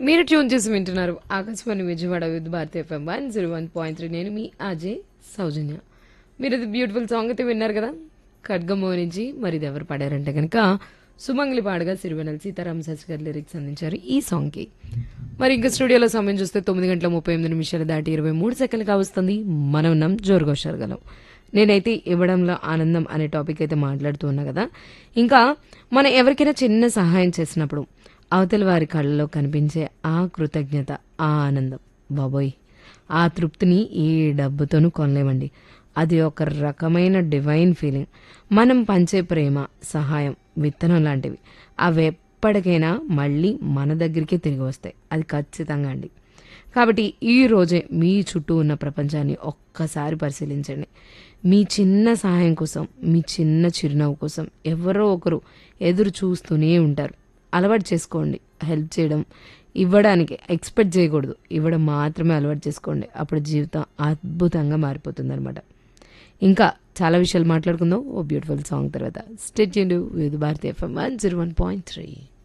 మీరు ట్యూన్ చేసి వింటున్నారు Akashvani Vijayawada with Bharati FM one zero one point three నేను మీ అజయ్ సౌజన్య మీరు ఇది బ్యూటిఫుల్ సాంగ్ అయితే విన్నారు కదా ఖడ్గమో నుంచి మరి ఇది ఎవరు పాడారంటే కనుక సుమంగ్లి పాడగా సిరివెనల్ సీతారామ శాస్త్రి గారు లిరిక్స్ అందించారు ఈ సాంగ్కి మరి ఇంకా స్టూడియోలో సమయం చూస్తే తొమ్మిది గంటల ముప్పై ఎనిమిది నిమిషాలు దాటి ఇరవై మూడు సెకండ్లుగా వస్తుంది మనం ఉన్నాం జోరుగా హుషారుగలం నేనైతే ఇవ్వడంలో ఆనందం అనే టాపిక్ అయితే మాట్లాడుతూ ఉన్నా కదా ఇంకా మనం ఎవరికైనా చిన్న సహాయం చేసినప్పుడు అవతల వారి కళ్ళలో కనిపించే ఆ కృతజ్ఞత ఆ ఆనందం బాబోయ్ ఆ తృప్తిని ఏ డబ్బుతోనూ కొనలేమండి అది ఒక రకమైన డివైన్ ఫీలింగ్ మనం పంచే ప్రేమ సహాయం విత్తనం లాంటివి అవి ఎప్పటికైనా మళ్ళీ మన దగ్గరికే తిరిగి వస్తాయి అది ఖచ్చితంగా అండి కాబట్టి ఈ రోజే మీ చుట్టూ ఉన్న ప్రపంచాన్ని ఒక్కసారి పరిశీలించండి మీ చిన్న సహాయం కోసం మీ చిన్న చిరునవ్వు కోసం ఎవరో ఒకరు ఎదురు చూస్తూనే ఉంటారు అలవాటు చేసుకోండి హెల్ప్ చేయడం ఇవ్వడానికి ఎక్స్పెక్ట్ చేయకూడదు ఇవ్వడం మాత్రమే అలవాటు చేసుకోండి అప్పుడు జీవితం అద్భుతంగా మారిపోతుంది అనమాట ఇంకా చాలా విషయాలు మాట్లాడుకుందాం ఓ బ్యూటిఫుల్ సాంగ్ తర్వాత state with Bharati FM one zero one point three